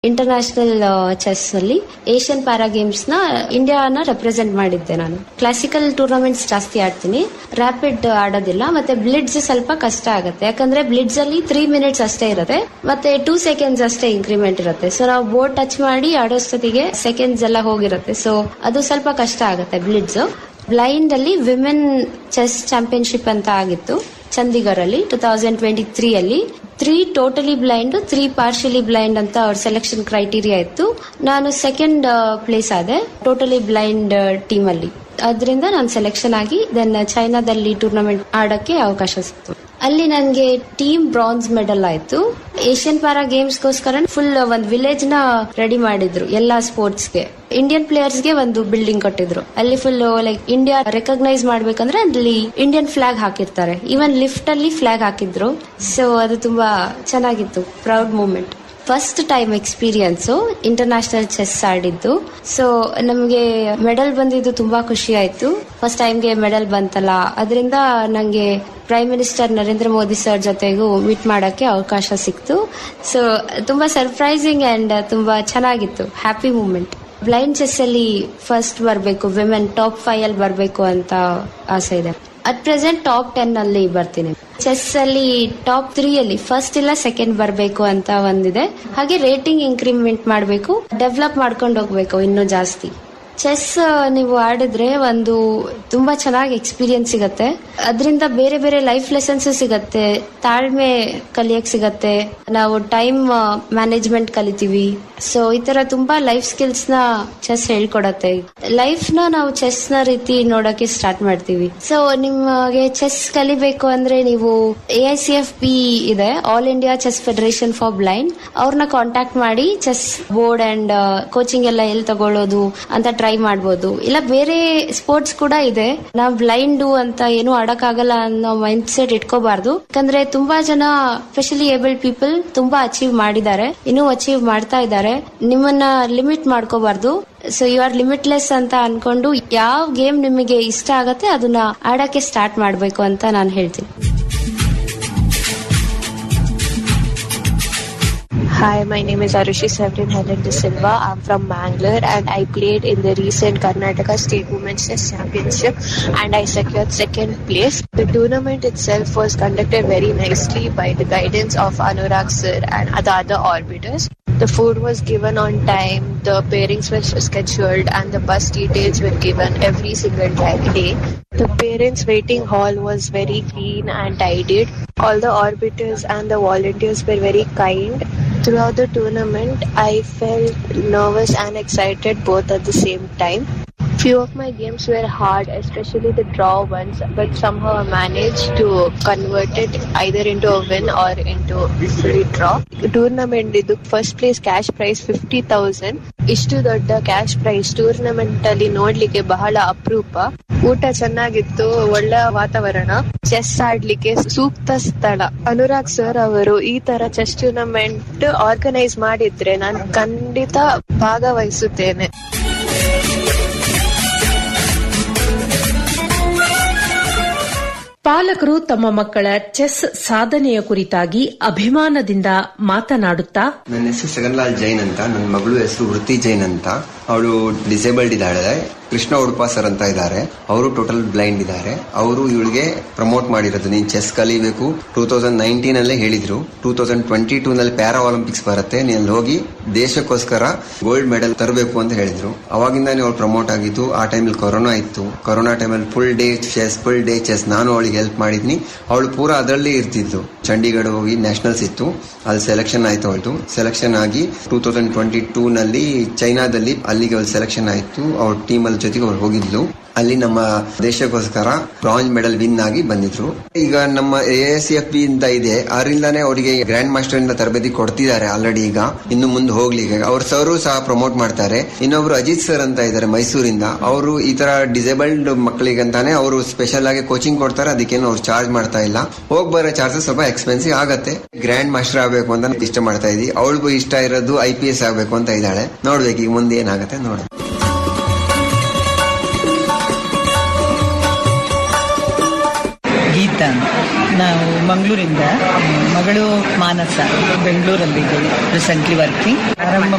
International chess ಅಲ್ಲಿ Asian para games ನ ಇಂಡಿಯಾನ ರೆಪ್ರೆಸೆಂಟ್ ಮಾಡಿದ್ದೆ ನಾನು ಕ್ಲಾಸಿಕಲ್ ಟೂರ್ನಮೆಂಟ್ಸ್ ಜಾಸ್ತಿ ಆಡ್ತೀನಿ ರ್ಯಾಪಿಡ್ ಆಡೋದಿಲ್ಲ ಮತ್ತೆ ಬ್ಲಿಡ್ಸ್ ಸ್ವಲ್ಪ ಕಷ್ಟ ಆಗುತ್ತೆ ಯಾಕಂದ್ರೆ ಬ್ಲಿಡ್ಸ್ ಅಲ್ಲಿ ತ್ರೀ ಮಿನಿಟ್ಸ್ ಅಷ್ಟೇ ಇರುತ್ತೆ ಮತ್ತೆ ಟೂ ಸೆಕೆಂಡ್ಸ್ ಅಷ್ಟೇ ಇಂಕ್ರಿಮೆಂಟ್ ಇರುತ್ತೆ ಸೊ ನಾವು ಬೋರ್ಡ್ ಟಚ್ ಮಾಡಿ ಆಡೋಷ್ಟೊತ್ತಿಗೆ ಸೆಕೆಂಡ್ಸ್ ಎಲ್ಲ ಹೋಗಿರುತ್ತೆ ಸೊ ಅದು ಸ್ವಲ್ಪ ಕಷ್ಟ ಆಗುತ್ತೆ ಬ್ಲಿಡ್ಸ್ ಬ್ಲೈಂಡ್ ಅಲ್ಲಿ ವಿಮೆನ್ ಚೆಸ್ ಚಾಂಪಿಯನ್ಶಿಪ್ ಅಂತ ಆಗಿತ್ತು ಚಂಡೀಗಢ್ ಅಲ್ಲಿ ಟೂ ತೌಸಂಡ್ ಟ್ವೆಂಟಿ ತ್ರೀ ಅಲ್ಲಿ three totally blind three partially blind ಅಂತ ಅವ್ರ ಸೆಲೆಕ್ಷನ್ ಕ್ರೈಟೀರಿಯಾ ಇತ್ತು ನಾನು ಸೆಕೆಂಡ್ ಪ್ಲೇಸ್ ಆದೆ ಟೋಟಲಿ ಬ್ಲೈಂಡ್ ಟೀಮ್ ಅಲ್ಲಿ ಅದರಿಂದ ನಾನು ಸೆಲೆಕ್ಷನ್ ಆಗಿ ದೆನ್ ಚೈನಾದಲ್ಲಿ ಟೂರ್ನಮೆಂಟ್ ಆಡಕ್ಕೆ ಅವಕಾಶ ಸಿಕ್ತು ಅಲ್ಲಿ ನನಗೆ ಟೀಮ್ ಬ್ರಾನ್ಸ್ ಮೆಡಲ್ ಆಯ್ತು ಏಷ್ಯನ್ ಪ್ಯಾರಾ ಗೇಮ್ಸ್ಗೋಸ್ಕರ ಫುಲ್ ಒಂದು ವಿಲೇಜ್ ನ ರೆಡಿ ಮಾಡಿದ್ರು ಎಲ್ಲಾ ಸ್ಪೋರ್ಟ್ಸ್ಗೆ ಇಂಡಿಯನ್ ಪ್ಲೇಯರ್ಸ್ಗೆ ಒಂದು ಬಿಲ್ಡಿಂಗ್ ಕಟ್ಟಿದ್ರು ಅಲ್ಲಿ ಫುಲ್ ಲೈಕ್ ಇಂಡಿಯಾ ರೆಕಗ್ನೈಸ್ ಮಾಡ್ಬೇಕಂದ್ರೆ ಅಲ್ಲಿ ಇಂಡಿಯನ್ ಫ್ಲಾಗ್ ಹಾಕಿರ್ತಾರೆ ಈವನ್ ಲಿಫ್ಟ್ ಅಲ್ಲಿ ಫ್ಲಾಗ್ ಹಾಕಿದ್ರು ಸೊ ಅದು ತುಂಬಾ ಚೆನ್ನಾಗಿತ್ತು proud moment first time experience international chess ಆಡಿದ್ದು ಸೊ ನಮಗೆ ಮೆಡಲ್ ಬಂದಿದ್ದು ತುಂಬಾ ಖುಷಿ ಆಯ್ತು ಫಸ್ಟ್ ಟೈಮ್ಗೆ ಮೆಡಲ್ ಬಂತಲ್ಲ ಅದರಿಂದ ನಂಗೆ prime minister Narendra Modi sir ಜೊತೆಗೂ ಮೀಟ್ ಮಾಡಕ್ಕೆ ಅವಕಾಶ ಸಿಕ್ತು ಸೊ ತುಂಬಾ ಸರ್ಪ್ರೈಸಿಂಗ್ ಅಂಡ್ ತುಂಬಾ ಚೆನ್ನಾಗಿತ್ತು ಹ್ಯಾಪಿ ಮೂಮೆಂಟ್ ಬ್ಲೈಂಡ್ ಚೆಸ್ ಅಲ್ಲಿ ಫಸ್ಟ್ ಬರಬೇಕು ವಿಮೆನ್ ಟಾಪ್ ಫೈವ್ ಅಲ್ಲಿ ಬರಬೇಕು ಅಂತ ಆಸೆ ಇದೆ ಅಟ್ ಪ್ರೆಸೆಂಟ್ ಟಾಪ್ ಟೆನ್ ಅಲ್ಲಿ ಬರ್ತೀನಿ ಚೆಸ್ ಅಲ್ಲಿ ಟಾಪ್ ತ್ರೀ ಅಲ್ಲಿ ಫಸ್ಟ್ ಇಲ್ಲ ಸೆಕೆಂಡ್ ಬರಬೇಕು ಅಂತ ಒಂದಿದೆ ಹಾಗೆ ರೇಟಿಂಗ್ ಇಂಕ್ರಿಮೆಂಟ್ ಮಾಡಬೇಕು ಡೆವಲಪ್ ಮಾಡ್ಕೊಂಡು ಹೋಗ್ಬೇಕು ಇನ್ನೂ ಜಾಸ್ತಿ ಚೆಸ್ ನೀವು ಆಡಿದ್ರೆ ಒಂದು ತುಂಬಾ ಚೆನ್ನಾಗಿ ಎಕ್ಸ್ಪೀರಿಯನ್ಸ್ ಸಿಗತ್ತೆ ಅದರಿಂದ ಬೇರೆ ಬೇರೆ ಲೈಫ್ ಲೆಸನ್ಸ್ ಸಿಗತ್ತೆ ತಾಳ್ಮೆ ಕಲಿಯಕ್ ಸಿಗತ್ತೆ ನಾವು ಟೈಮ್ ಮ್ಯಾನೇಜ್ಮೆಂಟ್ ಕಲಿತೀವಿ ಸೊ ಈ ತರ ತುಂಬಾ ಲೈಫ್ ಸ್ಕಿಲ್ಸ್ ನ ಚೆಸ್ ಹೇಳ್ಕೊಡತ್ತೆ ಲೈಫ್ ನ ನಾವು ಚೆಸ್ ನ ರೀತಿ ನೋಡಕ್ಕೆ ಸ್ಟಾರ್ಟ್ ಮಾಡ್ತೀವಿ ಸೊ ನಿಮಗೆ ಚೆಸ್ ಕಲಿಬೇಕು ಅಂದ್ರೆ ನೀವು A I C F P ಇದೆ all India chess federation for blind ಅವ್ರನ್ನ ಕಾಂಟ್ಯಾಕ್ಟ್ ಮಾಡಿ ಚೆಸ್ ಬೋರ್ಡ್ ಅಂಡ್ ಕೋಚಿಂಗ್ ಎಲ್ಲ ಎಲ್ಲಿ ತಗೊಳ್ಳೋದು ಅಂತ ಟ್ರೈ ಮಾಡ್ಬೋದು ಇಲ್ಲ ಬೇರೆ ಸ್ಪೋರ್ಟ್ಸ್ ಕೂಡ ಇದೆ ನಾವು ಬ್ಲೈಂಡ್ ಅಂತ ಏನು ಆಡಕ್ಕಾಗಲ್ಲ ಅನ್ನೋ ಮೈಂಡ್ ಸೆಟ್ ಇಟ್ಕೋಬಾರ್ದು ಯಾಕಂದ್ರೆ ತುಂಬಾ ಜನ ಸ್ಪೆಷಲಿ ಏಬಲ್ ಪೀಪಲ್ ತುಂಬಾ ಅಚೀವ್ ಮಾಡಿದ್ದಾರೆ ಇನ್ನೂ ಅಚೀವ್ ಮಾಡ್ತಾ ಇದ್ದಾರೆ ನಿಮ್ಮನ್ನ ಲಿಮಿಟ್ ಮಾಡ್ಕೋಬಾರ್ದು ಸೊ ಯು ಆರ್ ಲಿಮಿಟ್ಲೆಸ್ ಅಂತ ಅನ್ಕೊಂಡು ಯಾವ ಗೇಮ್ ನಿಮಗೆ ಇಷ್ಟ ಆಗತ್ತೆ ಅದನ್ನ ಆಡಕ್ಕೆ ಸ್ಟಾರ್ಟ್ ಮಾಡ್ಬೇಕು ಅಂತ ನಾನು ಹೇಳ್ತೀನಿ Hi, my name is Arushi Severin Helen De Silva. I'm from Mangalore and I played in the recent Karnataka State Women's Chess Championship and I secured second place. The tournament itself was conducted very nicely by the guidance of Anurag sir and the other orbiters. The food was given on time, the pairings were scheduled and the bus details were given every single day. The parents' waiting hall was very clean and tidied. All the orbiters and the volunteers were very kind. Throughout the tournament, I felt nervous and excited both at the same time. Few of my games were hard, especially the draw ones, but somehow I managed to convert it either into a win or into free draw. Tournament ಇದು first place cash prize fifty thousand ಇಷ್ಟು ದೊಡ್ಡ cash prize tournament ಅಲ್ಲಿ ನೋಡ್ಲಿಕ್ಕೆ ಬಹಳ ಅಪರೂಪ ಊಟ ಚೆನ್ನಾಗಿತ್ತು ಒಳ್ಳೆ ವಾತಾವರಣ ಚೆಸ್ ಆಡ್ಲಿಕ್ಕೆ ಸೂಕ್ತ ಸ್ಥಳ ಅನುರಾಗ್ ಸರ್ ಅವರು ಈ ತರ ಚೆಸ್ ಟೂರ್ನಮೆಂಟ್ ಆರ್ಗನೈಸ್ ಮಾಡಿದ್ರೆ ನಾನು ಖಂಡಿತ ಭಾಗವಹಿಸುತ್ತೇನೆ ಪಾಲಕರು ತಮ್ಮ ಮಕ್ಕಳ ಚೆಸ್ ಸಾಧನೆಯ ಕುರಿತಾಗಿ ಅಭಿಮಾನದಿಂದ ಮಾತನಾಡುತ್ತಾ ನನ್ನ ಹೆಸರು ಸಗನ್ಲಾಲ್ ಜೈನ್ ಅಂತ ನನ್ನ ಮಗಳು ಹೆಸರು ವೃತ್ತಿ ಜೈನ್ ಅಂತ ಅವಳು ಡಿಸೇಬಲ್ಡ್ ಇದ್ದಾಳೆ ಕೃಷ್ಣ ಉಡುಪ ಸರ್ ಅಂತ ಇದ್ದಾರೆ ಅವರು ಟೋಟಲ್ ಬ್ಲೈಂಡ್ ಇದ್ದಾರೆ ಅವರು ಇವಳಿಗೆ ಪ್ರಮೋಟ್ ಮಾಡಿರೋದು ನೀನ್ ಚೆಸ್ ಕಲಿಬೇಕು ಟೂ ತೌಸಂಡ್ ನೈನ್ಟೀನ್ ಅಲ್ಲೇ ಹೇಳಿದ್ರು ಟೂ ತೌಸಂಡ್ ಟ್ವೆಂಟಿ ಟೂ ನಲ್ಲಿ ಪ್ಯಾರಾ ಒಲಿಂಪಿಕ್ಸ್ ಬರುತ್ತೆ ನೀನ್ ಹೋಗಿ ದೇಶಕ್ಕೋಸ್ಕರ ಗೋಲ್ಡ್ ಮೆಡಲ್ ತರಬೇಕು ಅಂತ ಹೇಳಿದ್ರು ಅವಾಗಿಂದಾನೇ ಅವಳು ಪ್ರಮೋಟ್ ಆಗಿದ್ದು ಆ ಟೈಮಲ್ಲಿ ಕೊರೋನಾ ಇತ್ತು ಕೊರೋನಾ ಟೈಮಲ್ಲಿ full day chess full day chess ನಾನು ಅವಳಿಗೆ ಹೆಲ್ಪ್ ಮಾಡಿದ್ನಿ ಅವಳು ಪೂರಾ ಅದರಲ್ಲೇ ಇರ್ತಿದ್ದು ಚಂಡೀಗಢ ಹೋಗಿ ನ್ಯಾಷನಲ್ಸ್ ಇತ್ತು ಅಲ್ಲಿ ಸೆಲೆಕ್ಷನ್ ಆಯ್ತು ಅವಳದು ಸೆಲೆಕ್ಷನ್ ಆಗಿ ಟೂ ತೌಸಂಡ್ ಟ್ವೆಂಟಿ ಟೂ ನಲ್ಲಿ ಚೈನಾದಲ್ಲಿ ಅಲ್ಲಿಗೆ ಅವಳು ಸೆಲೆಕ್ಷನ್ ಆಯ್ತು ಅವ್ರ ಟೀಮ್ ಅಲ್ಲಿ ಜೊತೆಗೆ ಅವ್ರು ಹೋಗಿದ್ಲು ಅಲ್ಲಿ ನಮ್ಮ ದೇಶಕ್ಕೋಸ್ಕರ ಬ್ರಾಂಜ್ ಮೆಡಲ್ ವಿನ್ ಆಗಿ ಬಂದಿದ್ರು ಈಗ ನಮ್ಮ ಎ ಎಸ್ ಎಫ್ ಬಿ ಅಂತ ಇದೆ ಅದರಿಂದಾನೇ ಅವರಿಗೆ ಗ್ರ್ಯಾಂಡ್ ಮಾಸ್ಟರ್ ಇಂದ ತರಬೇತಿ ಕೊಡ್ತಿದ್ದಾರೆ ಆಲ್ರೆಡಿ ಈಗ ಇನ್ನು ಮುಂದೆ ಹೋಗ್ಲಿಕ್ಕೆ ಅವ್ರ ಸರು ಸಹ ಪ್ರಮೋಟ್ ಮಾಡ್ತಾರೆ ಇನ್ನೊಬ್ರು ಅಜಿತ್ ಸರ್ ಅಂತ ಇದ್ದಾರೆ ಮೈಸೂರಿಂದ ಅವರು ಈ ತರ ಡಿಸೇಬಲ್ಡ್ ಮಕ್ಕಳಿಗಂತಾನೆ ಅವರು ಸ್ಪೆಷಲ್ ಆಗಿ ಕೋಚಿಂಗ್ ಕೊಡ್ತಾರೆ ಅದಕ್ಕೇನು ಅವ್ರು ಚಾರ್ಜ್ ಮಾಡ್ತಾ ಇಲ್ಲ ಹೋಗ್ ಬರೋ ಚಾರ್ಜಸ್ ಸ್ವಲ್ಪ ಎಕ್ಸ್ಪೆನ್ಸಿವ್ ಆಗತ್ತೆ ಗ್ರ್ಯಾಂಡ್ ಮಾಸ್ಟರ್ ಆಗ್ಬೇಕು ಅಂತ ಇಷ್ಟ ಮಾಡ್ತಾ ಇದೀವಿ ಅವಳಿಗೂ ಇಷ್ಟ ಇರೋದು ಐ ಪಿ ಎಸ್ ಆಗ್ಬೇಕು ಅಂತ ಇದ್ದಾಳೆ ನೋಡ್ಬೇಕು ಈಗ ಮುಂದೆ ಏನಾಗತ್ತೆ ನೋಡ ಗೀತಾ ನಾವು ಮಂಗಳೂರಿಂದ ಮಗಳು ಮಾನಸ ಬೆಂಗಳೂರಲ್ಲಿದ್ದೀವಿ ರೀಸೆಂಟ್ಲಿ ವರ್ಕಿಂಗ್ ಆರಂಭ